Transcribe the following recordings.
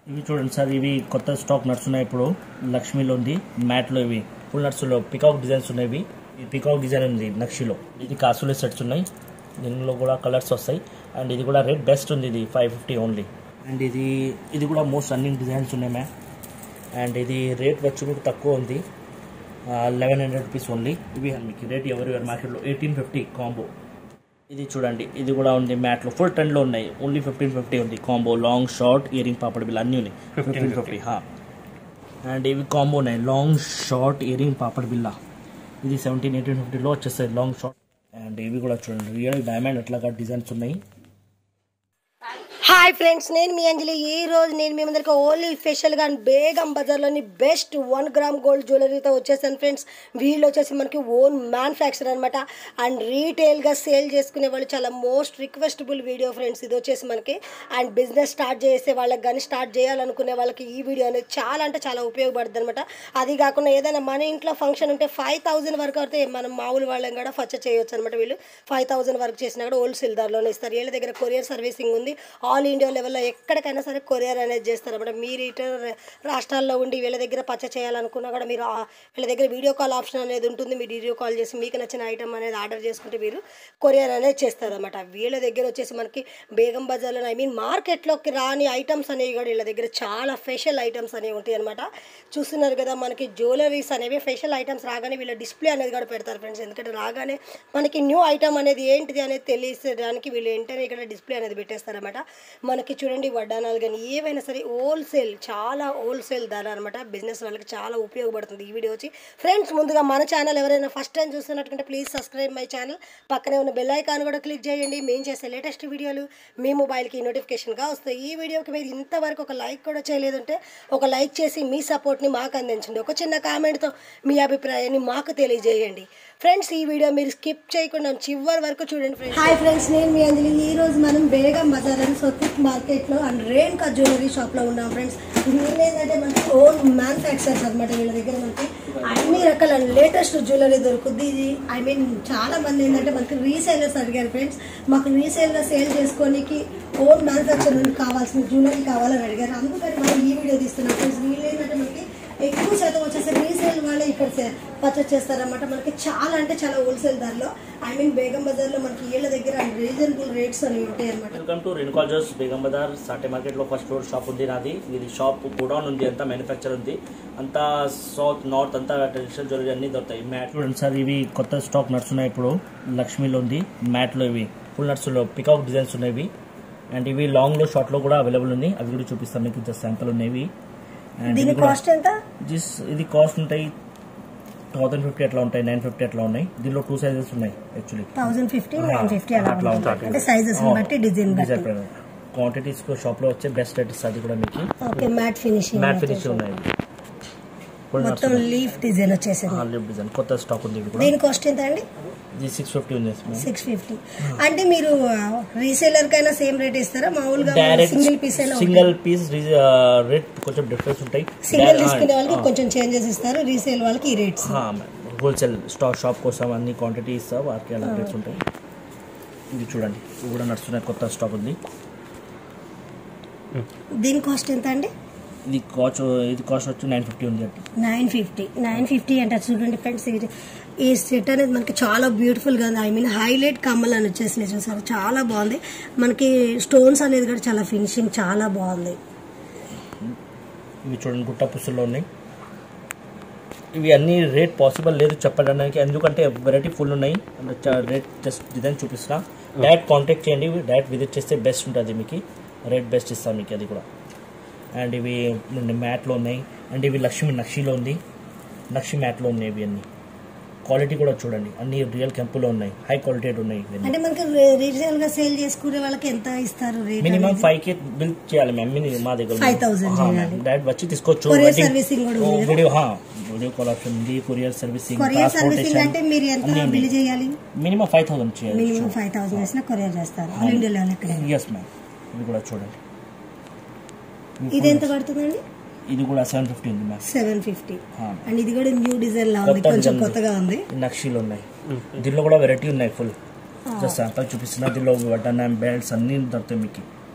ఇవి చూడండి సార్ ఇవి కొత్త స్టాక్ నడుస్తున్నాయి ఇప్పుడు లక్ష్మీలో ఉంది మ్యాట్లో ఇవి ఫుల్ నట్స్లో పికాక్ డిజైన్స్ ఉన్నాయి ఇవి ఈ పికాక్ డిజైన్ ఉంది నక్షిలో ఇది కాసులే సెట్స్ ఉన్నాయి దీనిలో కూడా కలర్స్ వస్తాయి అండ్ ఇది కూడా రేట్ బెస్ట్ ఉంది ఇది ఫైవ్ ఫిఫ్టీ ఓన్లీ అండ్ ఇది ఇది కూడా మోస్ట్ రన్నింగ్ డిజైన్స్ ఉన్నాయి మ్యామ్ అండ్ ఇది రేట్ వచ్చి మీకు తక్కువ ఉంది లెవెన్ హండ్రెడ్ రూపీస్ ఓన్లీ ఇవి మీకు రేట్ ఎవరి మార్కెట్లో ఎయిటీన్ ఫిఫ్టీ కాంబో ఇది చూడండి ఇది కూడా ఉంది మ్యాట్లో ఫుల్ ట్రెండ్లో ఉన్నాయి ఓన్లీ ఫిఫ్టీన్ ఫిఫ్టీ ఉంది కాంబో లాంగ్ షార్ట్ ఇయరింగ్ పాపడ్ బిల్ అన్నీ ఉన్నాయి ఫిఫ్టీన్ ఫిఫ్టీ అండ్ ఇవి కాంబో ఉన్నాయి లాంగ్ షార్ట్ ఇయరింగ్ పాపడ్ బిల్లా ఇది సెవెంటీన్ ఎయిటీన్ ఫిఫ్టీలో వచ్చేస్తాయి లాంగ్ షార్ట్ అండ్ ఇవి కూడా చూడండి రియల్ డైమండ్ అట్లాగా డిజైన్స్ ఉన్నాయి హాయ్ ఫ్రెండ్స్ నేను మీ అంజలి ఈ రోజు నేను మీ ముందరికి ఓన్లీ స్పెషల్గా బేగం బజార్లోని బెస్ట్ వన్ గ్రామ్ గోల్డ్ జ్యువెలరీతో వచ్చేసాను ఫ్రెండ్స్ వీళ్ళు వచ్చేసి మనకి ఓన్ మ్యానుఫ్యాక్చర్ అనమాట అండ్ రీటైల్గా సేల్ చేసుకునే వాళ్ళు చాలా మోస్ట్ రిక్వెస్టబుల్ వీడియో ఫ్రెండ్స్ ఇది వచ్చేసి మనకి అండ్ బిజినెస్ స్టార్ట్ చేసే వాళ్ళకి కానీ స్టార్ట్ చేయాలనుకునే వాళ్ళకి ఈ వీడియో అనేది చాలా అంటే చాలా ఉపయోగపడుతుంది అనమాట అది కాకుండా ఏదైనా మన ఇంట్లో ఫంక్షన్ ఉంటే ఫైవ్ థౌసండ్ వరకు అయితే మనం మామూలు వాళ్ళని కూడా ఫర్చర్ చేయొచ్చు అనమాట వీళ్ళు ఫైవ్ థౌసండ్ వరకు చేసినా కూడా హోల్సేల్ ధరలోనే ఇస్తారు వీళ్ళ దగ్గర కొరియర్ సర్వీసింగ్ ఉంది ఆల్ ఇండియా లెవెల్లో ఎక్కడికైనా సరే కొరియర్ అనేది చేస్తారు అనమాట మీరు ఇతర రాష్ట్రాల్లో ఉండి వీళ్ళ దగ్గర పచ్చ చేయాలనుకున్నా కూడా మీరు ఆ- వీళ్ళ దగ్గర వీడియో కాల్ ఆప్షన్ అనేది ఉంటుంది మీరు వీడియో కాల్ చేసి మీకు నచ్చిన ఐటమ్ అనేది ఆర్డర్ చేసుకుంటే మీరు కొరియర్ అనేది చేస్తారనమాట వీళ్ళ దగ్గర వచ్చేసి మనకి బేగం బజార్లో ఐ మీన్ మార్కెట్లోకి రాని ఐటమ్స్ అనేవి కూడా వీళ్ళ దగ్గర చాలా ఫెషల్ ఐటమ్స్ అనేవి ఉంటాయి అనమాట చూస్తున్నారు కదా మనకి జ్యువెలరీస్ అనేవి ఫెషల్ ఐటమ్స్ రాగానే వీళ్ళ డిస్ప్లే అనేది కూడా పెడతారు ఫ్రెండ్స్ ఎందుకంటే రాగానే మనకి న్యూ ఐటమ్ అనేది ఏంటిది అనేది తెలియడానికి వీళ్ళు వెంటనే ఇక్కడ డిస్ప్లే అనేది పెట్టేస్తారనమాట మనకి చూడండి వడ్డానాలు కానీ ఏవైనా సరే హోల్సేల్ చాలా హోల్సేల్ ధర అనమాట బిజినెస్ వాళ్ళకి చాలా ఉపయోగపడుతుంది ఈ వీడియో వచ్చి ఫ్రెండ్స్ ముందుగా మన ఛానల్ ఎవరైనా ఫస్ట్ టైం చూస్తున్నట్టుకుంటే ప్లీజ్ సబ్స్క్రైబ్ మై ఛానల్ పక్కనే ఉన్న బెల్ ఐకాన్ కూడా క్లిక్ చేయండి మేము చేసే లేటెస్ట్ వీడియోలు మీ మొబైల్కి నోటిఫికేషన్గా వస్తాయి ఈ వీడియోకి మీరు ఇంతవరకు ఒక లైక్ కూడా చేయలేదంటే ఒక లైక్ చేసి మీ సపోర్ట్ని మాకు అందించండి ఒక చిన్న కామెంట్తో మీ అభిప్రాయాన్ని మాకు తెలియజేయండి ఫ్రెండ్స్ ఈ వీడియో మీరు స్కిప్ చేయకుండా చివరి వరకు చూడండి ఫ్రెండ్స్ హాయ్ ఫ్రెండ్స్ నేను మీ అంజలి ఈ రోజు మనం బేగం బజార్ అని సొత్తిక్ మార్కెట్లో అండ్ రేణుకా జ్యువెలరీ షాప్లో ఉన్నాం ఫ్రెండ్స్ వీళ్ళు ఏంటంటే మనకి ఓన్ మ్యానుఫ్యాక్చర్స్ అనమాట వీళ్ళ దగ్గర మనకి అన్ని రకాల లేటెస్ట్ జ్యువెలరీ దొరుకుద్ది ఇది ఐ మీన్ చాలా మంది ఏంటంటే మనకి రీసేలర్స్ అడిగారు ఫ్రెండ్స్ మాకు రీసేల్గా సేల్ చేసుకోనికి ఓన్ మ్యానుఫ్యాక్చర్ నుండి కావాల్సిన జ్యువెలరీ కావాలని అడిగారు అందుకని మనం ఈ వీడియో తీస్తున్నాం ఫ్రెండ్స్ వీళ్ళు ఏంటంటే మనకి ఎక్కువ శాతం వచ్చేసి రీసేల్ వాళ్ళే ఇక్కడ పర్చేస్ చేస్తారన్నమాట మనకి చాలా అంటే చాలా హోల్సేల్ ధరలో ఐ మీన్ బేగం బజార్లో మనకి వీళ్ళ దగ్గర రీజనబుల్ రేట్స్ అనేవి ఉంటాయి అనమాట వెల్కమ్ టు రెనుకా జోస్ బేగం బజార్ సాటే మార్కెట్లో ఫస్ట్ ఫ్లోర్ షాప్ ఉంది నాది ఇది షాప్ గోడౌన్ ఉంది అంతా మ్యానుఫ్యాక్చర్ ఉంది అంతా సౌత్ నార్త్ అంతా ట్రెడిషనల్ జ్యువెలరీ అన్ని దొరుకుతాయి మ్యాట్ చూడండి సార్ ఇవి కొత్త స్టాక్ నడుస్తున్నాయి ఇప్పుడు లక్ష్మీలో ఉంది మ్యాట్లో ఇవి ఫుల్ నట్స్లో పికాక్ డిజైన్స్ ఉన్నాయి ఇవి అండ్ ఇవి లాంగ్లో షార్ట్లో కూడా అవైలబుల్ ఉంది అవి కూడా చూపిస్తాను మీకు జస్ట్ శాంపుల్ ఉన్నాయి అండ్ దీని ఇది కూడా కాస్ట్ ఎంత జిస్ ఇది కాస్ట్ ఉంటాయి థౌసండ్ ఫిఫ్టీ అట్లా ఉంటాయి నైన్ ఫిఫ్టీ అట్లా ఉన్నాయి దీనిలో టూ సైజెస్ ఉన్నాయి యాక్చువల్లీ థౌసండ్ ఫిఫ్టీ ఆ, నైన్ ఫిఫ్టీ అలా అట్లా ఉంటుంది ఉంటుంది. అంటే సైజెస్ బట్టి డిజైన్ బట్టి క్వాంటిటీస్ షాప్ లో వచ్చే బెస్ట్ రేట్ ఇస్తుంది కూడా మీకు okay matte finishing matte finish ఉన్నాయి ఫుల్ మొత్తం లీఫ్ డిజైన్ వచ్చేసింది లిప్ డిజైన్ కొత్త స్టాక్ ఉంది ఇది కూడా దీని కాస్ట్ ఎంత అండి ఇది సిక్స్ ఫిఫ్టీ ఉంది సిక్స్ ఫిఫ్టీ అంటే మీరు రీసేలర్ కైనా సేమ్ రేట్ ఇస్తారా మామూలుగా డైరెక్ట్ సింగిల్ పీస్ అయినా సింగిల్ పీస్ రేట్ కొంచెం డిఫరెన్స్ ఉంటాయి సింగిల్ తీసుకునే వాళ్ళకి కొంచెం చేంజెస్ ఇస్తారు రీసేల్ వాళ్ళకి ఈ రేట్స్ హోల్సేల్ స్టాక్ షాప్ కోసం అన్ని క్వాంటిటీ ఇస్తా వాటికి అలా రేట్స్ ఉంటాయి ఇది చూడండి ఇది కూడా నడుస్తున్న కొత్త స్టాక్ ఉంది దీని కాస్ట్ ఎంత అండి ఇది కాస్ట్ ఇది కాస్ట్ వచ్చి నైన్ ఫిఫ్టీ ఉంది అండి నైన్ ఫిఫ్టీ నైన్ ఫిఫ్టీ అంటే చూడండి ఫ్రెండ్స్ ఇది- ఈ సెట్ అనేది మనకి చాలా బ్యూటిఫుల్ గా ఉంది ఐ మీన్ హైలైట్ కమ్మలు అని వచ్చేసినాయి చూసారు చాలా బాగుంది మనకి స్టోన్స్ అనేది కూడా చాలా ఫినిషింగ్ చాలా బాగుంది ఇవి చూడండి గుట్ట పుస్తుల్లో ఉన్నాయి ఇవి అన్ని రేట్ పాసిబుల్ లేదు చెప్పడానికి ఎందుకంటే వెరైటీ ఫుల్ ఉన్నాయి రేట్ జస్ట్ డిజైన్ చూపిస్తున్నా డైరెక్ట్ కాంటాక్ట్ చేయండి డైరెక్ట్ విజిట్ చేస్తే బెస్ట్ ఉంటుంది మీకు రేట్ బెస్ట్ ఇస్తాను మీకు అది కూడా అండ్ ఇవి మ్యాట్లో ఉన్నాయి అండ్ ఇవి లక్ష్మి నక్షిలో ఉంది నక్షి మ్యాట్లో ఉన్నాయి ఇవి అన్ని క్వాలిటీ కూడా చూడండి అన్ని రియల్ కెంపులో ఉన్నాయి హై క్వాలిటీ ఉన్నాయి ఇవన్నీ అంటే మనకి రీటైల్ గా సేల్ చేసుకునే వాళ్ళకి ఎంత ఇస్తారు rate minimum five K bill చేయాలి మ్యామ్ మినిమం మా దగ్గర 5,000 చేయాలి. డైరెక్ట్ వచ్చి తీసుకోవచ్చు Courier Wedding- servicing కూడా ఉంది కదా? వీడియో వీడియో కాల్ ఆప్షన్ ఉంది కొరియర్ సర్వీసింగ్ కొరియర్ సర్వీసింగ్ అంటే మీరు ఎంత బిల్ చేయాలి మినిమం ఫైవ్ థౌసండ్ చేయాలి మినిమం ఫైవ్ థౌసండ్ వేసిన కొరియర్ చేస్తారు ఆల్ ఇండియా లెవెల్ ఎక్కడ ఎస్ మ్యామ్ ఇది కూడా చూడండి ఇది ఎంత పడుతుందండి ఇది కూడా సెవెన్ ఫిఫ్టీ ఉంది మ్యామ్ సెవెన్ ఫిఫ్టీ ఆ. అండ్ ఇది కూడా న్యూ డిజైన్ లా ఉంది కొత్త కొంచెం design కొత్తగా ఉంది నక్షీలు ఉన్నాయి దీనిలో కూడా వెరైటీ ఉన్నాయి ఫుల్ జస్ట్ శాంపుల్ చూపిస్తున్నా దీనిలో బటన్ అండ్ బెల్ట్స్ అన్ని దొరుకుతాయి మీకు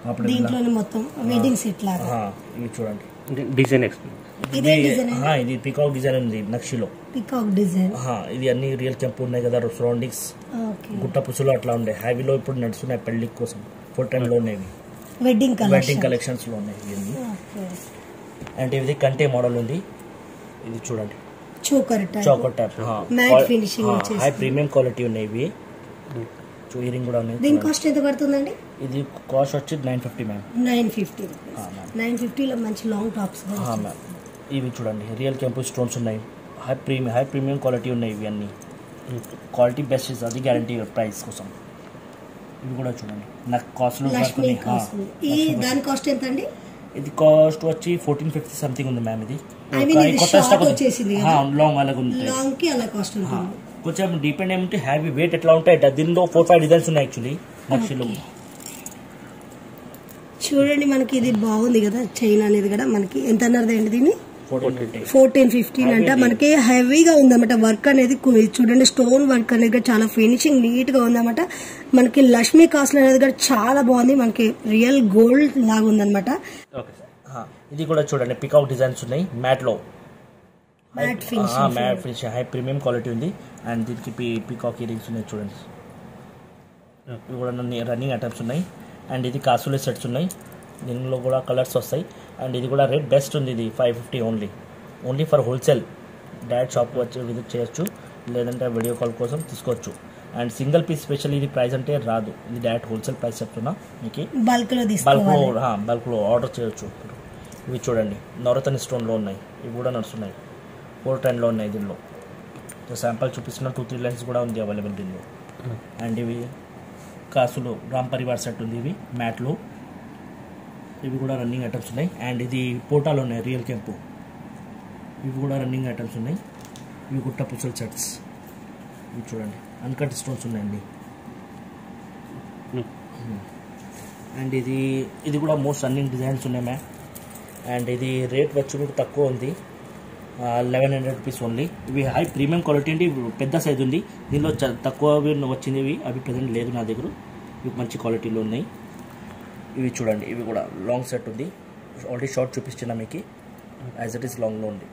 పాపడి బిల్ల దీంట్లోనే మొత్తం వెడ్డింగ్ సెట్ లాగా ఆ, ఇవి చూడండి డిజైన్ ఎక్స్ప్లెయిన్ ఇదే ఇది డిజైన్ ఆ, ఇది పికాక్ డిజైన్ ఉంది నక్షిలో పికాక్ డిజైన్ ఆ, ఇది అన్ని రియల్ కెంపు ఉన్నాయి కదా సరౌండింగ్స్ ఓకే గుట్ట పుసులు అట్లా ఉండే హ్యావీలో ఇప్పుడు నడుస్తున్నాయి పెళ్లి కోసం ఫుల్ టైంలో ఉన్నాయి ఇవి. వెడ్డింగ్ వెడ్డింగ్ కలెక్షన్ కలెక్షన్స్ లో ఉన్నాయి ఇవన్నీ ఓకే అండ్ ఇది కంటే మోడల్ ఉంది ఇది చూడండి choker type choker type Matte finishing వచ్చేసి. హై ప్రీమియం క్వాలిటీ ఉన్నాయి ఇవి ఇయరింగ్ కూడా ఉన్నాయి దీని కాస్ట్ ఎంత పడుతుందండి ఇది కాస్ట్ వచ్చి nine fifty ma'am nine fifty rupees ma'am. Nine ఫిఫ్టీలో మంచి లాంగ్ టాప్స్ మ్యామ్ ఇవి చూడండి రియల్ కెంపు స్టోన్స్ ఉన్నాయి high premium high premium quality ఉన్నాయి ఇవి అన్ని క్వాలిటీ బెస్ట్ ఇస్ అది గ్యారంటీ ప్రైస్ కోసం ఇవి కూడా చూడండి నాకు కాస్ట్లో లక్ష్మీ కాస్ట్ ఈ దాని కాస్ట్ ఎంత అండి ఇది కాస్ట్ వచ్చి ఫోర్టీన్ ఫిఫ్టీ సంథింగ్ ఉంది మ్యామ్ ఇది I mean, ఇది కొత్త short stock ఉంది. వచ్చేసింది ఆ, లాంగ్ అలాగే ఉంది లాంగ్ కి అలా కాస్ట్ ఉంటుంది కొంచెం డిపెండ్ ఏమంటే హ్యావీ వెయిట్ ఎట్లా ఉంటాయి ఇట్లా దీనిలో ఫోర్ ఫైవ్ డిజైన్స్ ఉన్నాయి యాక్చువల్లీ నక్షలు చూడండి మనకి ఇది బాగుంది కదా చైన్ అనేది కూడా మనకి ఎంత అన్నారు అండి దీన్ని ఫోర్టీన్ ఫిఫ్టీ ఫోర్టీన్ ఫిఫ్టీన్ అంటే మనకి హెవీగా ఉందన్నమాట వర్క్ అనేది కు- చూడండి స్టోన్ వర్క్ అనేది కూడా చాలా ఫినిషింగ్ నీట్ గా ఉందన్నమాట మనకి లక్ష్మీ కాస్ట్ అనేది కూడా చాలా బాగుంది మనకి రియల్ గోల్డ్ లాగా ఉందన్నమాట ఓకే సార్ ఇది కూడా చూడండి పికౌట్ డిజైన్స్ ఉన్నాయి మ్యాట్ లో matte finish matte finish high premium quality ఉంది అండ్ దీనికి పి పికాక్ ఇయరింగ్స్ ఉన్నాయి చూడండి ఇవి కూడా రన్నింగ్ ఐటమ్స్ ఉన్నాయి అండ్ ఇది కాసులే సెట్స్ ఉన్నాయి దీనిలో కూడా కలర్స్ వస్తాయి అండ్ ఇది కూడా రేట్ బెస్ట్ ఉంది ఇది five fifty only only for wholesale direct shop వచ్చి విజిట్ చేయొచ్చు లేదంటే వీడియో కాల్ కోసం తీసుకోవచ్చు అండ్ సింగిల్ పీస్ స్పెషల్ ఇది ప్రైస్ అంటే రాదు ఇది డైరెక్ట్ హోల్సేల్ ప్రైస్ చెప్తున్నా మీకు బల్క్ లో బల్క్లో తీసుకోవాలి బల్క్లో ఆర్డర్ చేయొచ్చు ఇవి చూడండి నవరత్న స్టోన్లో ఉన్నాయి ఇవి కూడా నడుస్తున్నాయి ఫోర్ టెన్లో ఉన్నాయి దీనిలో శాంపుల్ చూపిస్తున్న టూ త్రీ లైన్స్ కూడా ఉంది అవైలబుల్ దీనిలో అండ్ ఇవి కాసులు రామ్ పరివార్ సెట్ ఉంది ఇవి మ్యాట్లో ఇవి కూడా రన్నింగ్ ఐటమ్స్ ఉన్నాయి అండ్ ఇది పోటాలు ఉన్నాయి రియల్ కెంపు ఇవి కూడా రన్నింగ్ ఐటమ్స్ ఉన్నాయి ఇవి గుట్ట పుసల్ సెట్స్ ఇవి చూడండి అన్కట్ స్టోన్స్ ఉన్నాయండి అండ్ ఇది ఇది కూడా మోస్ట్ రన్నింగ్ డిజైన్స్ ఉన్నాయి మ్యామ్ అండ్ ఇది రేట్ వచ్చి కూడా తక్కువ ఉంది లెవెన్ హండ్రెడ్ రూపీస్ ఓన్లీ ఇవి హై ప్రీమియం క్వాలిటీ అండి ఇవి పెద్ద సైజ్ ఉంది దీనిలో చ- తక్కువ వచ్చింది ఇవి అవి ప్రజెంట్ లేదు నా దగ్గర ఇవి మంచి క్వాలిటీలో ఉన్నాయి ఇవి చూడండి ఇవి కూడా లాంగ్ సెట్ ఉంది ఆల్రెడీ షార్ట్ చూపిస్తున్నా మీకు యాజ్ ఇట్ ఈస్ లాంగ్లో ఉంది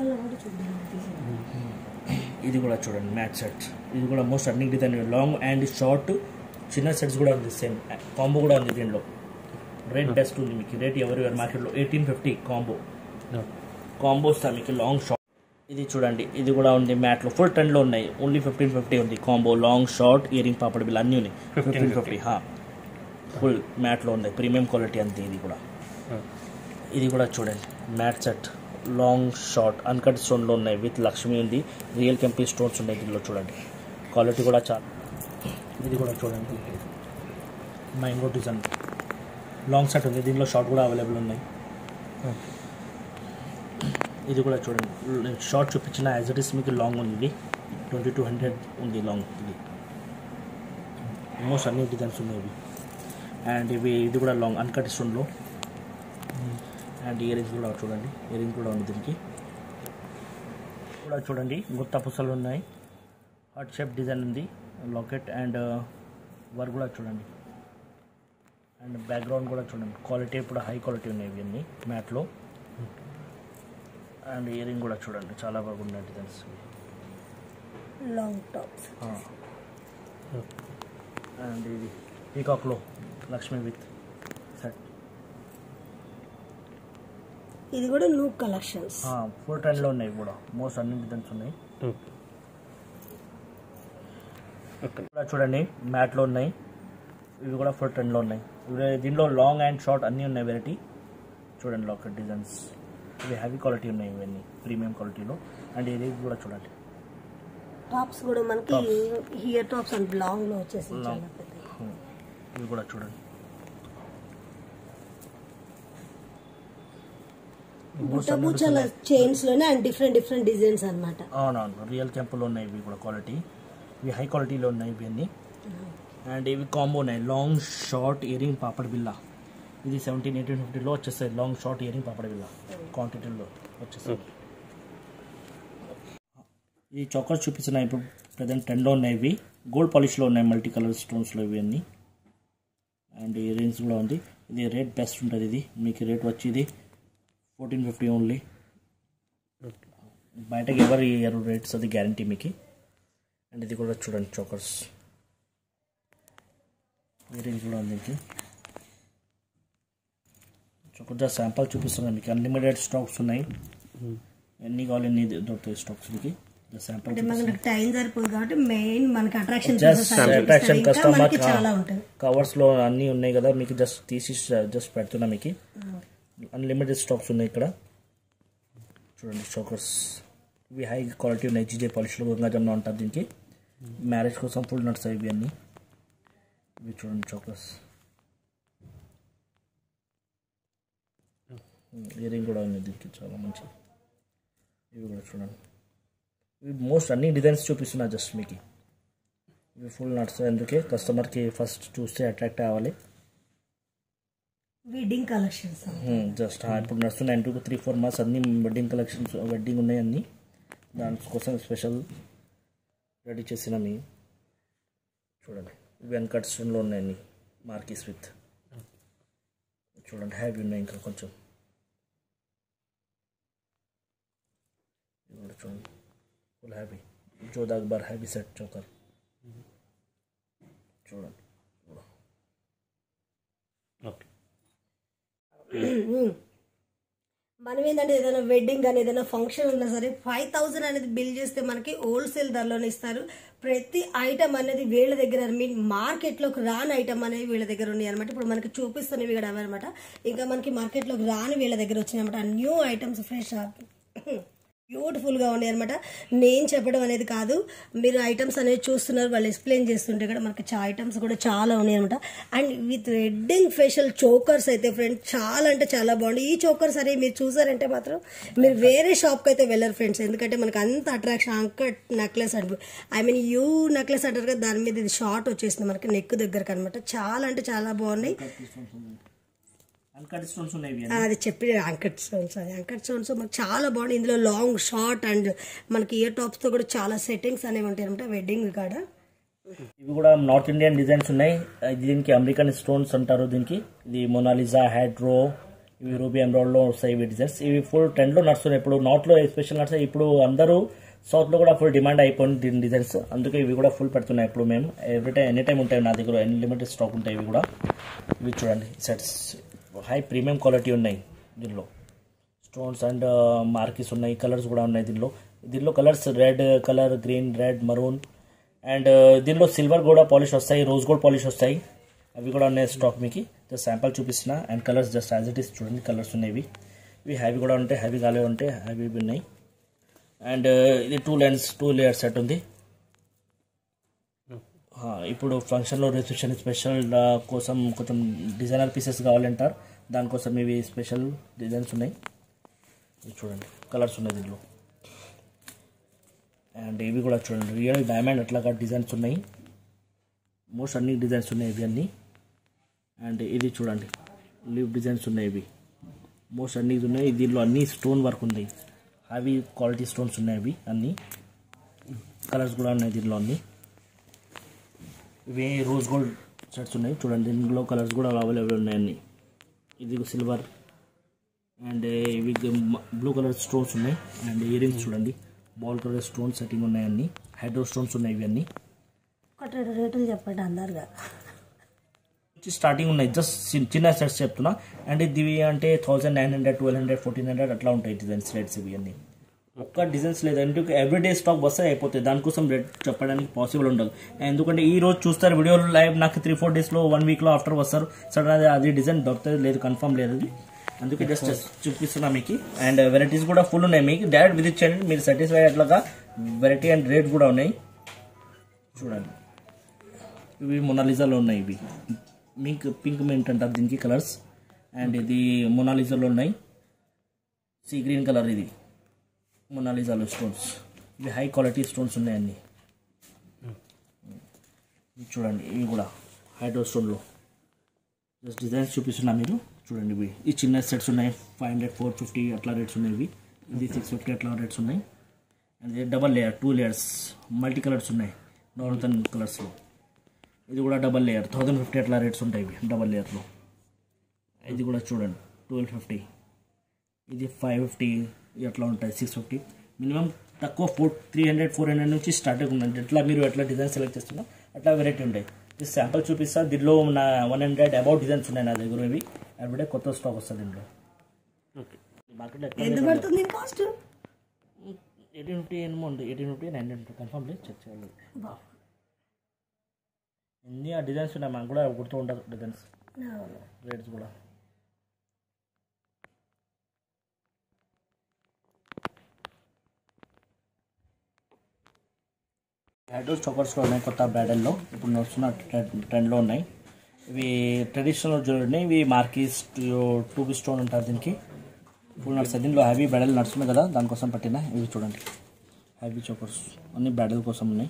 ఇది కూడా చూడండి మ్యాట్ సెట్స్ ఇది కూడా most running design long and short చిన్న సెట్స్ కూడా ఉంది సేమ్ కాంబో కూడా ఉంది దీనిలో రేట్ బెస్ట్ ఉంది మీకు రేట్ ఎవరు ఎవరు మార్కెట్లో ఎయిటీన్ ఫిఫ్టీ కాంబో కాంబో వస్తాయి మీకు లాంగ్ షార్ట్ ఇది చూడండి ఇది కూడా ఉంది మ్యాట్లో ఫుల్ టెన్లో ఉన్నాయి ఓన్లీ ఫిఫ్టీన్ ఫిఫ్టీ ఉంది కాంబో లాంగ్ షార్ట్ ఇయరింగ్ పాపడి బిల్ అన్నీ ఉన్నాయి ఫిఫ్టీన్ ఫిఫ్టీ ఫుల్ మ్యాట్లో ఉన్నాయి ప్రీమియం క్వాలిటీ అంతే ఇది కూడా ఇది కూడా చూడండి matte set long short uncut స్టోన్లో ఉన్నాయి విత్ లక్ష్మి ఉంది రియల్ కెంపీ స్టోన్స్ ఉన్నాయి దీనిలో చూడండి క్వాలిటీ కూడా చాలా ఇది కూడా చూడండి మ్యాంగో డిజైన్ లాంగ్ సెట్ ఉంది దీనిలో షార్ట్ కూడా అవైలబుల్ ఉన్నాయి ఇది కూడా చూడండి షార్ట్ చూపించిన యాజ్ ఇట్ ఇస్ మీకు లాంగ్ ఉంది ఇది ట్వంటీ టూ హండ్రెడ్ ఉంది లాంగ్ ఇది ఆల్మోస్ట్ అన్ని డిజైన్స్ ఉన్నాయి ఇవి అండ్ ఇవి ఇది కూడా లాంగ్ అన్కట్ స్టోన్లో అండ్ ఇయర్ రింగ్స్ కూడా చూడండి ఇయర్ రింగ్స్ కూడా ఉంది దీనికి కూడా చూడండి గుత్త పుసలు ఉన్నాయి హార్ట్ షేప్ డిజైన్ ఉంది లాకెట్ అండ్ వర్క్ కూడా చూడండి అండ్ బ్యాక్గ్రౌండ్ కూడా చూడండి క్వాలిటీ ఇప్పుడు హై క్వాలిటీ ఉన్నాయి ఇవన్నీ మ్యాట్లో అండ్ ఇయర్ రింగ్ కూడా చూడండి చాలా బాగున్నాయి డిజైన్స్ లాంగ్ టాప్స్ అండ్ ఇది పీకాక్లో లక్ష్మీ విత్ సెట్ ఇది కూడా న్యూ కలెక్షన్స్ ఫుల్ ట్రెండ్లో ఉన్నాయి ఇవి కూడా మోస్ట్ అన్ని డిజైన్స్ ఉన్నాయి కూడా చూడండి మ్యాట్లో ఉన్నాయి ఇవి కూడా ఫుల్ ట్రెండ్లో ఉన్నాయి ఇవి దీనిలో లాంగ్ అండ్ షార్ట్ అన్నీ ఉన్నాయి వెరైటీ చూడండి లాకెట్ డిజైన్స్ ఇవి హెవీ క్వాలిటీ ఉన్నాయి ఇవన్నీ ప్రీమియం క్వాలిటీలో అండ్ ఇది కూడా చూడండి టాప్స్ కూడా మనకి హియర్ టాప్స్ అండ్ లాంగ్ లో వచ్చేసి చాలా పెద్ద Hmm. ఇవి కూడా చూడండి బుట్టబూచల చైన్స్ లోనే అండ్ డిఫరెంట్ డిఫరెంట్ డిజైన్స్ అన్నమాట అవునవును రియల్ కెంపులో ఉన్నాయి ఇవి కూడా క్వాలిటీ ఇవి హై క్వాలిటీలో ఉన్నాయి ఇవన్నీ అండ్ ఇవి కాంబో ఉన్నాయి లాంగ్ షార్ట్ ఇయరింగ్ పాపడ్ బిల్ల ఇది సెవెంటీన్ ఎయిటీన్ ఫిఫ్టీలో వచ్చేస్తాయి లాంగ్ షార్ట్ ఇయరింగ్ పాపడ్ బిల్ల క్వాంటిటీలో వచ్చేస్తాయి ఈ చాకర్స్ చూపిస్తున్నాయి ఇప్పుడు ప్రజెంట్ టెన్లో ఉన్నాయి ఇవి గోల్డ్ పాలిష్లో ఉన్నాయి మల్టీ కలర్ స్టోన్స్లో ఇవి అన్నీ అండ్ ఇయర్ రింగ్స్ కూడా ఉంది ఇది రేట్ బెస్ట్ ఉంటుంది ఇది మీకు రేట్ వచ్చేది ఫోర్టీన్ ఫిఫ్టీ ఓన్లీ బయటకి ఎవరు ఇయ్యరు రేట్స్ అది గ్యారంటీ మీకు అండ్ ఇది కూడా చూడండి చోకర్స్ వేరే కూడా ఉంది దీనికి చోకర్ శాంపుల్ చూపిస్తున్నాను మీకు అన్లిమిటెడ్ స్టాక్స్ ఉన్నాయి ఎన్ని కావాలి ఎన్ని దొరుకుతాయి స్టాక్స్ మీకు శాంపుల్ అంటే మనకి టైం సరిపోదు కాబట్టి మెయిన్ మనకి అట్రాక్షన్ జస్ట్ అట్రాక్షన్ కస్టమర్ మనకి చాలా ఉంటుంది కవర్స్ లో అన్నీ ఉన్నాయి కదా మీకు జస్ట్ తీసి జస్ట్ పెడుతున్నా మీకు అన్లిమిటెడ్ స్టాక్స్ ఉన్నాయి ఇక్కడ చూడండి చోకర్స్ ఇవి హై క్వాలిటీ ఉన్నాయి జీజే పాలిష్లో గంగా జమ్న ఉంటుంది దీనికి మ్యారేజ్ కోసం ఫుల్ నట్స్ ఇవి అన్నీ ఇవి చూడండి చోకర్స్ ఇయర్ రింగ్ కూడా ఉంది దీనికి చాలా మంచి ఇవి కూడా చూడండి ఇవి మోస్ట్ అన్ని డిజైన్స్ చూపిస్తున్నా జస్ట్ మీకు ఇవి ఫుల్ నట్స్ అందుకే కస్టమర్కి ఫస్ట్ చూస్తే అట్రాక్ట్ అవ్వాలి వెడ్డింగ్ కలెక్షన్స్ జస్ట్ ఇప్పుడు నడుస్తున్నాయి టూ త్రీ ఫోర్ మంత్స్ అన్ని వెడ్డింగ్ కలెక్షన్స్ వెడ్డింగ్ ఉన్నాయి అన్ని దానికోసం స్పెషల్ రెడీ చేసిన మీ చూడండి ఇవి అన్కట్ స్టోన్లో ఉన్నాయి అన్ని మార్కీస్ విత్ చూడండి హ్యావీ ఉన్నాయి ఇంకా కొంచెం ఇవి కూడా చూడండి full happy Jodha Akbar happy set choker చూడండి ఓకే మనం ఏంటంటే ఏదైనా వెడ్డింగ్ కానీ ఏదైనా ఫంక్షన్ ఉన్నా సరే ఫైవ్ థౌసండ్ అనేది బిల్ చేస్తే మనకి హోల్సేల్ ధరలోనే ఇస్తారు ప్రతి ఐటమ్ అనేది వీళ్ళ దగ్గర మీన్ మార్కెట్లోకి రాని ఐటమ్ అనేది వీళ్ళ దగ్గర ఉన్నాయి అనమాట ఇప్పుడు మనకి చూపిస్తున్నవి కూడా అవన్నమాట ఇంకా మనకి మార్కెట్లోకి రాని వీళ్ళ దగ్గర వచ్చినాయి అనమాట న్యూ ఐటమ్స్ ఫ్రెష్ బ్యూటిఫుల్గా ఉన్నాయి అనమాట నేను చెప్పడం అనేది కాదు మీరు ఐటమ్స్ అనేది చూస్తున్నారు వాళ్ళు ఎక్స్ప్లెయిన్ చేస్తుంటే కూడా మనకి చా ఐటమ్స్ కూడా చాలా ఉన్నాయి అనమాట and with wedding facial chokers అయితే ఫ్రెండ్స్ చాలా అంటే చాలా బాగుంది ఈ చోకర్స్ అనేవి మీరు చూసారంటే మాత్రం మీరు వేరే షాప్కి అయితే వెళ్ళరు ఫ్రెండ్స్ ఎందుకంటే మనకి అంత అట్రాక్షన్ అంకట్ నెక్లెస్ అంటారు ఐ మీన్ యూ నెక్లెస్ అంటారు కదా దాని మీద ఇది షార్ట్ వచ్చేసింది మనకి నెక్ దగ్గరకు అనమాట చాలా అంటే చాలా బాగున్నాయి అన్కట్ స్టోన్స్ ఉన్నాయి ఇవి ఆ, అది చెప్పి అంకట్ స్టోన్స్ అది అంకట్ స్టోన్స్ మనకు చాలా బాగుంది ఇందులో లాంగ్ షార్ట్ అండ్ మనకి ఇయర్ టాప్స్తో కూడా చాలా సెట్టింగ్స్ అనేవి ఉంటాయి అనమాట వెడ్డింగ్ కాడ ఇవి కూడా నార్త్ ఇండియన్ డిజైన్స్ ఉన్నాయి ఇది దీనికి అమెరికన్ స్టోన్స్ అంటారు దీనికి ఇది మొనాలిజా హైడ్రో ఇవి రూబీ ఎమ్రాయిడ్ లో వస్తాయి ఇవి డిజైన్స్ ఇవి ఫుల్ ట్రెండ్ లో నడుస్తున్నాయి ఇప్పుడు నార్త్ లో ఎస్పెషల్ నడుస్తాయి ఇప్పుడు అందరూ సౌత్ లో కూడా ఫుల్ డిమాండ్ అయిపోయింది దీని డిజైన్స్ అందుకే ఇవి కూడా ఫుల్ పెడుతున్నాయి ఇప్పుడు మేము ఎవ్రీ టైం ఎనీ టైం ఉంటాయి నా దగ్గర ఎన్ని లిమిటెడ్ స్టాక్ ఉంటాయి ఇవి కూడా ఇవి చూడండి సెట్స్ హై ప్రీమియం క్వాలిటీ ఉన్నాయి దీనిలో స్టోన్స్ అండ్ మార్కిస్ ఉన్నాయి కలర్స్ కూడా ఉన్నాయి దీనిలో దీనిలో colours red colour green red maroon and దీనిలో సిల్వర్ కూడా పాలిష్ వస్తాయి రోజ్ గోల్డ్ పాలిష్ వస్తాయి అవి కూడా ఉన్నాయి స్టాక్ మీకు జస్ట్ శాంపుల్ చూపిస్తున్నా and colours just as it is చూడండి కలర్స్ ఉన్నాయి ఇవి ఇవి హ్యావీ కూడా ఉంటాయి హ్యావీ కాలే ఉంటాయి హ్యావీ ఉన్నాయి అండ్ ఇది two lines two layer set ఉంది ఆ, ఇప్పుడు ఫంక్షన్లో రిసెప్షన్ స్పెషల్ కోసం కొంచెం డిజైనర్ పీసెస్ కావాలంటారు దానికోసం ఇవి స్పెషల్ డిజైన్స్ ఉన్నాయి ఇవి చూడండి కలర్స్ ఉన్నాయి దీంట్లో అండ్ ఇవి కూడా చూడండి రియల్ డైమండ్ అట్లాగా డిజైన్స్ ఉన్నాయి మోస్ట్ అన్ని డిజైన్స్ ఉన్నాయి ఇవి అన్నీ అండ్ ఇది చూడండి లీవ్ డిజైన్స్ ఉన్నాయి ఇవి మోస్ట్ అన్ని ఇది ఉన్నాయి దీనిలో అన్ని స్టోన్ వర్క్ ఉంది అవి క్వాలిటీ స్టోన్స్ ఉన్నాయి అవి అన్నీ కలర్స్ కూడా ఉన్నాయి దీనిలో అన్నీ ఇవి రోజ్ గోల్డ్ షర్ట్స్ ఉన్నాయి చూడండి దీనిలో కలర్స్ కూడా అవైలబుల్ ఉన్నాయి అన్ని ఇది సిల్వర్ అండ్ ఇవి బ్లూ కలర్ స్టోన్స్ ఉన్నాయి అండ్ ఇయర్ రింగ్స్ చూడండి బాల్ కలర్ స్టోన్స్ సెట్టింగ్ ఉన్నాయి అన్ని హైడ్రో స్టోన్స్ ఉన్నాయి ఇవి అన్ని ఒకటి రెండు రేట్లు చెప్పండి అందరుగా స్టార్టింగ్ ఉన్నాయి జస్ట్ చిన్న సెట్స్ చెప్తున్నా అండ్ ఇది అంటే thousand nine hundred twelve hundred fourteen hundred అట్లా ఉంటాయి డిజైన్స్ రేట్స్ ఇవి అన్ని ఒక్క డిజైన్స్ లేదు ఎందుకంటే ఎవ్రీడే స్టాక్ వస్తే అయిపోతాయి దానికోసం రేట్ చెప్పడానికి పాసిబుల్ ఉండదు ఎందుకంటే ఈ రోజు చూస్తారు వీడియోలో లైవ్ నాకు త్రీ ఫోర్ డేస్లో వన్ వీక్లో ఆఫ్టర్ వస్తారు సడన్ అది డిజైన్ దొరుకుతుంది లేదు కన్ఫర్మ్ లేదు అది అందుకే జస్ట్ చూపిస్తున్నా మీకు అండ్ వెరైటీస్ కూడా ఫుల్ ఉన్నాయి మీకు డైరెక్ట్ విజిట్ చేయండి మీరు సాటిస్ఫై అట్లాగా వెరైటీ అండ్ రేట్ కూడా ఉన్నాయి చూడండి ఇవి మొనాలిజాలో ఉన్నాయి ఇవి పింక్ పింక్ మింట్ అంటారు దీనికి కలర్స్ అండ్ ఇది మొనాలిజాలో ఉన్నాయి సీ గ్రీన్ కలర్ ఇది మొనాలిజాలో స్టోన్స్ ఇవి హై క్వాలిటీ స్టోన్స్ ఉన్నాయి అన్ని ఇవి చూడండి ఇవి కూడా హైడ్రో స్టోన్లో జస్ట్ డిజైన్స్ చూపిస్తున్నా మీరు చూడండి ఇవి ఈ చిన్న సెట్స్ ఉన్నాయి ఫైవ్ హండ్రెడ్ ఫోర్ ఫిఫ్టీ అట్లా రేట్స్ ఉన్నాయి ఇవి ఇది సిక్స్ ఫిఫ్టీ అట్లా రేట్స్ ఉన్నాయి అండ్ ఇది double layer two layers multi colours ఉన్నాయి నార్తన్ కలర్స్లో ఇది కూడా డబల్ లేయర్ థౌజండ్ ఫిఫ్టీ అట్లా రేట్స్ ఉంటాయి ఇవి డబల్ లేయర్లో ఇది కూడా చూడండి ట్వెల్వ్ ఫిఫ్టీ ఇది ఫైవ్ ఫిఫ్టీ ఎట్లా ఉంటాయి సిక్స్ ఫిఫ్టీ మినిమం తక్కువ four three hundred four hundred నుంచి స్టార్టింగ్ ఉందండి ఎట్లా మీరు ఎట్లా డిజైన్ సెలెక్ట్ చేస్తున్నా అట్లా వెరైటీ ఉంటాయి జస్ట్ శాంపుల్ చూపిస్తా దీనిలో నా వన్ హండ్రెడ్ అబౌట్ డిజైన్స్ ఉన్నాయి నా దగ్గర ఇవి ఎవ్రీడే కొత్త స్టాక్ వస్తుంది దీంట్లో ఓకే మార్కెట్లో ఎంత పడుతుంది కాస్ట్ ఎయిటీన్ ఫిఫ్టీ ఏమో ఉంది eighteen fifty nine hundred confirm లేదు చెక్ చేయాలి ఎన్ని ఆ డిజైన్స్ ఉన్నాయి మనకు కూడా గుర్తు ఉండదు డిజైన్స్ రేట్స్ కూడా హ్యాడోస్ చోకర్స్లో ఉన్నాయి కొత్త బ్రాడల్లో ఇప్పుడు నడుస్తున్న ట్రెండ్- ట్రెండ్లో ఉన్నాయి ఇవి ట్రెడిషనల్ జ్యువెలరీ ఇవి మార్కీస్ టూ బి స్టోన్ ఉంటారు దీనికి ఇప్పుడు నడుస్తుంది దీనిలో హ్యావీ బ్రాడల్ నడుస్తున్నాయి కదా దానికోసం పట్టిన ఇవి చూడండి హ్యావీ చోకర్స్ అన్ని బ్రాడల్ కోసం ఉన్నాయి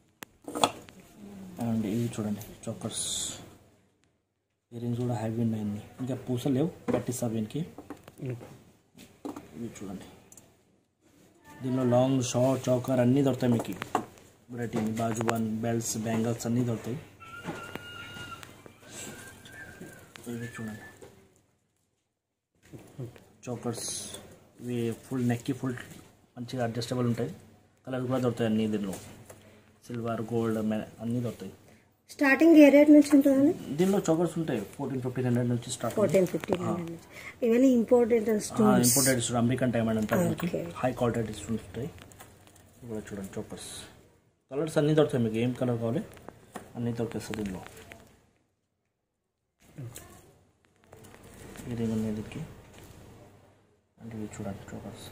అండ్ ఇవి చూడండి చోకర్స్ ఇయరింగ్స్ కూడా హ్యావీ ఉన్నాయి అన్ని. ఇంకా పూసలు లేవు పట్టిస్తా దీనికి ఇవి చూడండి దీనిలో లాంగ్ షార్ట్ చౌకర్ అన్నీ దొరుకుతాయి మీకు వెరైటీ బాజుబాన్ బెల్ట్స్ బ్యాంగిల్స్ అన్నీ దొరుకుతాయి ఇవి చూడండి చోకర్స్ ఇవి ఫుల్ నెక్కి ఫుల్ మంచిగా అడ్జస్టబుల్ ఉంటాయి కలర్ కూడా దొరుకుతాయి అన్నీ దీనిలో సిల్వర్ గోల్డ్ అన్నీ దొరుకుతాయి స్టార్టింగ్ ఏ రేట్ నుంచి ఉంటుందండి దీనిలో చోకర్స్ ఉంటాయి ఫోర్టీన్ ఫిఫ్టీన్ హండ్రెడ్ నుంచి స్టార్ట్ ఫోర్టీన్ ఫిఫ్టీన్ ఇవన్నీ important stones imported student American time అని అంటారు మనకి Okay. హై క్వాలిటీ స్టూడెంట్స్ ఉంటాయి ఇవి కూడా చూడండి చోకర్స్ కలర్స్ అన్నీ దొరుకుతాయి మీకు ఏం కలర్ కావాలి అన్నీ దొరికేస్తుంది దీనిలో ఇది ఉన్నాయి దీనికి అంటే ఇవి చూడండి చోకర్స్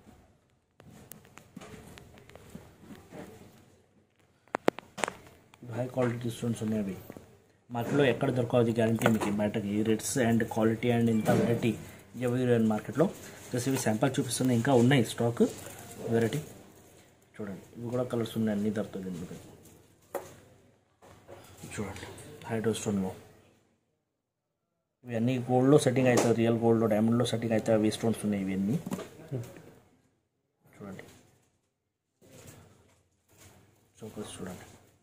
హై క్వాలిటీ స్టూడెంట్స్ ఉన్నాయి అవి మార్కెట్లో ఎక్కడ దొరకవు అది గ్యారంటీ మీకు బయటకి ఈ రేట్స్ అండ్ క్వాలిటీ అండ్ ఇంత వెరైటీ ఎవరి మార్కెట్లో జస్ట్ ఇవి శాంపుల్ చూపిస్తుంది ఇంకా ఉన్నాయి స్టాక్ వెరైటీ చూడండి ఇవి కూడా కలర్స్ ఉన్నాయి అన్ని దొరుకుతుంది మీకు చూడండి హైడ్రో స్టోన్లో ఇవన్నీ గోల్డ్లో సెట్టింగ్ అవుతాయి రియల్ గోల్డ్లో డైమండ్లో సెట్టింగ్ అవుతాయి అవి స్టోన్స్ ఉన్నాయి ఇవన్నీ చూడండి చోకర్స్ చూడండి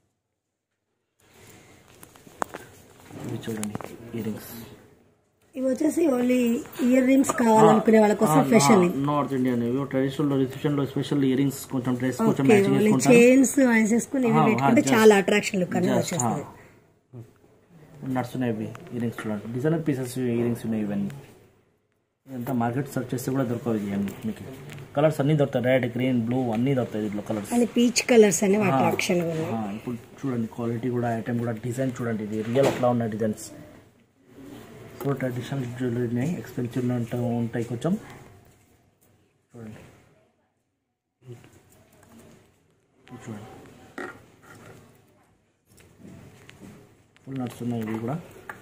ఇవి చూడండి ఇయర్ రింగ్స్ ఇవి వచ్చేసి ఓన్లీ ఇయర్ రింగ్స్ కావాలనుకునే వాళ్ళ కోసం స్పెషల్ నార్త్ ఇండియన్ ఇవి ట్రెడిషనల్ రిసెప్షన్ లో స్పెషల్ ఇయర్ రింగ్స్ కొంచెం డ్రెస్ కొంచెం ఓకే మ్యాచింగ్ ఓన్లీ చేసుకుంటారు చైన్స్ వేసేసుకుని ఇవి ఆ, పెట్టుకుంటే just- చాలా అట్రాక్షన్ లుక్ అనేది Just, వచ్చేస్తుంది ఆ. నడుస్తున్నాయి ఇవి ఇయర్ రింగ్స్ చూడండి డిజైనర్ పీసెస్ ఇయర్ రింగ్స్ ఉన్నాయి ఇవన్నీ ఎంత మార్కెట్ సెర్చ్ చేస్తే కూడా దొరకవు ఇవన్నీ మీకు కలర్స్ అన్నీ దొరుకుతాయి రెడ్ గ్రీన్ బ్లూ అన్నీ దొరుకుతాయి దీంట్లో కలర్స్ అని పీచ్ కలర్స్ అనేవి అట్రాక్షన్ ఉన్నాయి ఇప్పుడు చూడండి క్వాలిటీ కూడా ఐటమ్ కూడా డిజైన్ చూడండి ఇది రియల్ అట్లా ఉన్నాయి డిజైన్స్ ఇప్పుడు ట్రెడిషనల్ జ్యువెలరీ ఎక్స్పెన్సివ్ ఉంటాయి ఉంటాయి కొంచెం చూడండి ఇది చూడండి ఫుల్ నడుస్తున్నాయి ఇవి కూడా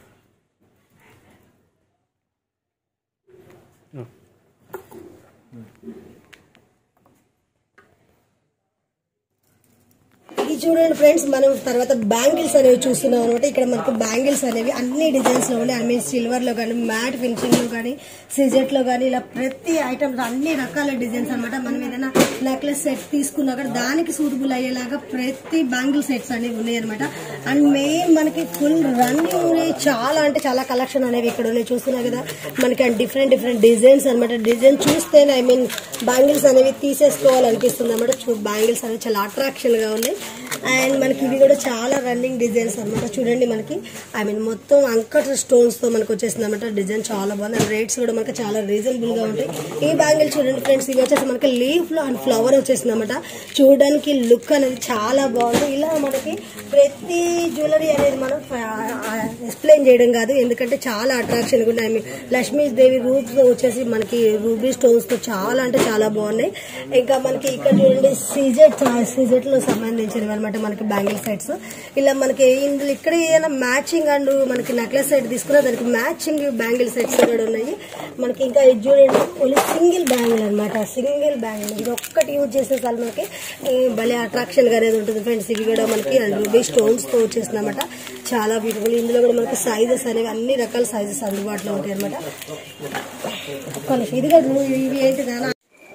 ఇది చూడండి ఫ్రెండ్స్ మనం తర్వాత బ్యాంగిల్స్ అనేవి చూస్తున్నాం అనమాట ఇక్కడ మనకు బ్యాంగిల్స్ అనేవి అన్ని డిజైన్స్ లో ఉన్నాయి ఐ మీన్ సిల్వర్ లో కానీ మ్యాట్ ఫినిషింగ్ లో కానీ సిజెట్ లో కానీ ఇలా ప్రతి ఐటమ్స్ అన్ని రకాల డిజైన్స్ అన్నమాట మనం ఏదైనా నెక్లెస్ సెట్ తీసుకున్నా కూడా దానికి సూటబుల్ అయ్యేలాగా ప్రతి బ్యాంగిల్ సెట్స్ అనేవి ఉన్నాయి అనమాట అండ్ మెయిన్ మనకి ఫుల్ రన్నింగ్ ఉన్నాయి చాలా అంటే చాలా కలెక్షన్ అనేవి ఇక్కడ ఉన్నాయి చూస్తున్నా కదా మనకి డిఫరెంట్ డిఫరెంట్ డిజైన్స్ అనమాట డిజైన్ చూస్తేనే ఐ మీన్ బ్యాంగిల్స్ అనేవి తీసేసుకోవాలనిపిస్తుంది అనమాట బ్యాంగిల్స్ అనేవి చాలా అట్రాక్షన్ గా ఉన్నాయి అండ్ మనకి ఇవి కూడా చాలా రన్నింగ్ డిజైన్స్ అనమాట చూడండి మనకి ఐ మీన్ మొత్తం అంకట్ స్టోన్స్ తో మనకు వచ్చేసింది అనమాట డిజైన్ చాలా బాగుంది అండ్ రేట్స్ కూడా మనకి చాలా రీజనబుల్ గా ఉంటాయి ఈ బ్యాంగిల్ చూడండి ఫ్రెండ్స్ ఇవి వచ్చేసి మనకి లీఫ్ లో అండ్ ఫ్లవర్ వచ్చేసింది అనమాట చూడడానికి లుక్ అనేది చాలా బాగుంది ఇలా మనకి ప్రతి జ్యువెలరీ అనేది మనం ఎక్స్ప్లెయిన్ చేయడం కాదు ఎందుకంటే చాలా అట్రాక్షన్ ఉన్నాయి ఐ మీన్ లక్ష్మీదేవి రూప్స్ వచ్చేసి మనకి రూబీ స్టోన్స్ తో చాలా అంటే చాలా బాగున్నాయి ఇంకా మనకి ఇక్కడ చూడండి సీజెట్ సీజెట్ లో సంబంధించినవి అనమాట మనకి బ్యాంగిల్ సెట్స్ ఇలా మనకి ఇందులో ఇక్కడ ఏదైనా మ్యాచింగ్ అండ్ మనకి నెక్లెస్ సెట్ తీసుకున్నా దానికి మ్యాచింగ్ బ్యాంగిల్ సెట్స్ కూడా ఉన్నాయి మనకి ఇంకా ఇది చూడండి ఓన్లీ సింగిల్ బ్యాంగిల్ అనమాట సింగిల్ బ్యాంగిల్ ఇది ఒక్కటి యూజ్ చేసేసారి మనకి ఈ భలే అట్రాక్షన్ గా అనేది ఉంటుంది ఫ్రెండ్స్ ఇవి కూడా మనకి అండ్ రూబీ స్టోన్స్ తో వచ్చేసింది అనమాట చాలా బ్యూటిఫుల్ ఇందులో కూడా మనకి సైజెస్ అనేవి అన్ని రకాల సైజెస్ అందుబాటులో ఉంటాయి అనమాట ఇది కూడా ఇవి ఏంటి దాని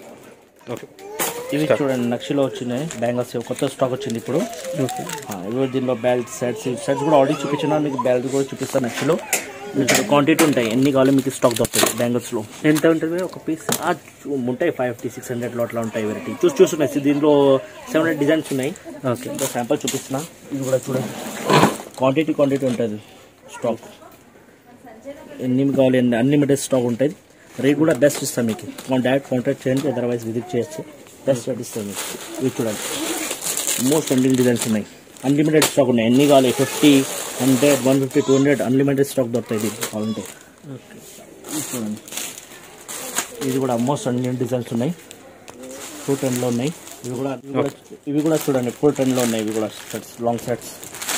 ఇవి చూడండి నక్షిలో వచ్చినాయి బ్యాంగిల్స్ కొత్త స్టాక్ వచ్చింది ఇప్పుడు ఆ, ఇవి దీనిలో బెల్ట్ సెట్స్ సెట్స్ కూడా ఆల్రెడీ చూపించిన మీకు బెల్ట్ కూడా చూపిస్తాను నక్షిలో క్వాంటిటీ ఉంటాయి ఎన్ని కావాలి మీకు స్టాక్ దొరుకుతాయి బ్యాంగిల్స్లో ఎంత ఉంటుంది ఒక పీస్ ఆ, చూ- ఉంటాయి ఫైవ్ ఫిఫ్టీ సిక్స్ హండ్రెడ్లో అట్లా ఉంటాయి వెరైటీ చూసి చూస్తున్నాయి దీంట్లో సెవెన్ హండ్రెడ్ డిజైన్స్ ఉన్నాయి ఓకే ఇంకా శాంపుల్ చూపిస్తున్నా ఇది కూడా చూడండి క్వాంటిటీ క్వాంటిటీ ఉంటుంది స్టాక్ ఎన్ని కావాలి అన్ని అన్లిమిటెడ్ స్టాక్ ఉంటుంది రేట్ కూడా బెస్ట్ ఇస్తాం మీకు డైరెక్ట్ కాంటాక్ట్ చేయండి అదర్వైజ్ విజిట్ చేయొచ్చు బెస్ట్ రేట్ ఇస్తాం మీకు ఇవి చూడండి మోస్ట్ ట్రెండింగ్ డిజైన్స్ ఉన్నాయి అన్లిమిటెడ్ స్టాక్ ఉన్నాయి ఎన్ని కావాలి fifty hundred one fifty two hundred unlimited stock దొరుకుతాయి ఇది కావాలంటే ఓకే ఇది చూడండి ఇది కూడా మోస్ట్ అన్లిమిటెడ్ డిజైన్స్ ఉన్నాయి ఫుల్ ట్రెండ్లో ఉన్నాయి ఇవి కూడా ఇవి కూడా ఇవి కూడా చూడండి ఫుల్ ట్రెండ్లో ఉన్నాయి ఇవి కూడా షర్ట్స్ లాంగ్ షర్ట్స్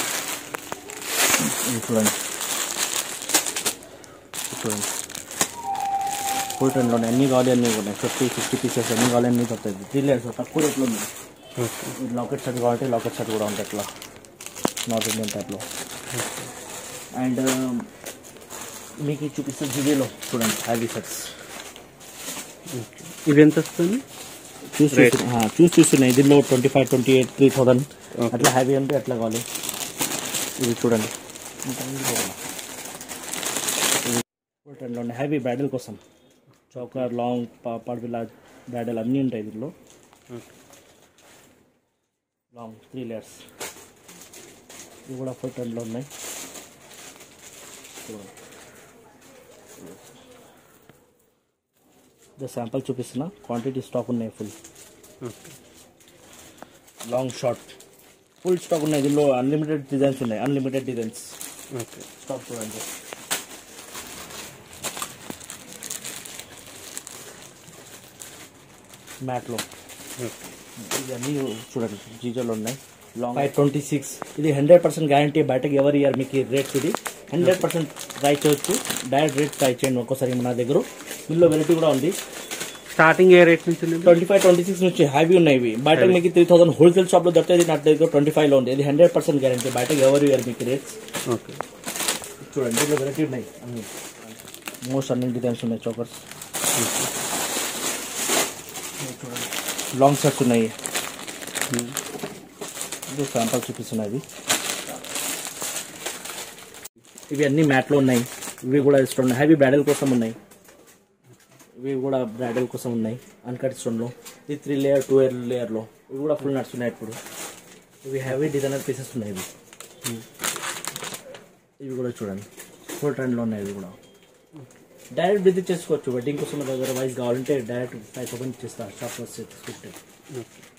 ఇవి చూడండి ఇవి చూడండి ఫుల్ ట్రెండ్లో ఉన్నాయి అన్ని కావాలి అన్నీ ఉన్నాయి ఫిఫ్టీ సిక్స్టీ పీసెస్ అన్ని కావాలి అన్నీ దొరుకుతాయి త్రీ లేయర్స్ తక్కువ రేట్లో ఉన్నాయి ఓకే ఇది లాకెట్ షర్ట్ కావాలంటే లాకెట్ షర్ట్ కూడా ఉంటాయి అట్లా నార్త్ ఇండియన్ టైప్లో అండ్ మీకు ఇది చూపిస్తే జివిలో చూడండి హ్యావీ షర్ట్స్ ఇది ఎంత వస్తుంది చూసి Right. చూసి- ఆ, చూసి చూస్తున్నాయి దీనిలో twenty five twenty eight three thousand Okay. అట్లా హ్యావీ అంటే అట్లా కావాలి ఇది చూడండి టెన్లో ఉన్నాయి హ్యావీ బ్రైడల్ కోసం చౌకర్ లాంగ్ పడిపిల్ల బ్రైడల్ అన్నీ ఉంటాయి దీనిలో ఓకే లాంగ్ త్రీ లేయర్స్ ఇవి కూడా ఫుల్ టెన్లో ఉన్నాయి శాంపుల్ చూపిస్తున్నా క్వాంటిటీ స్టాక్ ఉన్నాయి full okay long short full stock ఉన్నాయి దీనిలో అన్లిమిటెడ్ డిజైన్స్ ఉన్నాయి అన్లిమిటెడ్ డిజైన్స్ ఓకే స్టాక్ చూడండి మ్యాట్లో ఓకే ఇవన్నీ చూడండి జీజోలో ఉన్నాయి లాంగ్ ఫైవ్ ట్వంటీ సిక్స్ ఇది హండ్రెడ్ పర్సెంట్ గ్యారంటీ బయటకు ఎవరు ఇయర్ మీకు రేట్ ఇది హండ్రెడ్ పర్సెంట్ ట్రై చేయొచ్చు డైరెక్ట్ రేట్ ట్రై చేయండి ఒక్కోసారి మన దగ్గర ఇందులో వెరైటీ కూడా ఉంది స్టార్టింగ్ ఏ రేట్ నుంచి ఉంది ట్వంటీ ఫైవ్ ట్వంటీ సిక్స్ నుంచి హ్యావీ ఉన్నాయి ఇవి బయట మీకు త్రీ థౌసండ్ హోల్సేల్ షాప్ లో దొరుకుతుంది నా దగ్గర ట్వంటీ ఫైవ్ లో ఉంది ఇది హండ్రెడ్ పర్సెంట్ గ్యారంటీ బయటకు ఎవరు ఇయర్ మీకు రేట్స్ ఓకే చూడండి ఇందులో వెరైటీ ఉన్నాయి అన్ని మోస్ట్ అన్ని డిజైన్స్ ఉన్నాయి చోకర్స్ లాంగ్ షర్ట్స్ ఉన్నాయి ఇది శాంపుల్ చూపిస్తున్నాయి ఇవి ఇవి అన్ని మ్యాట్లో ఉన్నాయి ఇవి కూడా స్టోన్ హ్యావీ బ్రైడల్ కోసం ఉన్నాయి ఇవి కూడా బ్రైడల్ కోసం ఉన్నాయి అన్కట్ స్టోన్లో ఇది త్రీ లేయర్ టూ ఇయర్ లేయర్లో ఇవి కూడా ఫుల్ నట్స్ ఉన్నాయి ఇప్పుడు ఇవి హ్యావీ డిజైనర్ పీసెస్ ఉన్నాయి ఇవి ఇవి కూడా చూడండి ఫుల్ ట్రెండ్లో ఉన్నాయి ఇవి కూడా డైరెక్ట్ విజిట్ చేసుకోవచ్చు వెడ్డింగ్ కోసం దగ్గర వైజ్ కావాలంటే డైరెక్ట్ ఫైవ్ థౌసండ్ ఇచ్చేస్తా షాప్ వచ్చి తీసుకుంటే ఓకే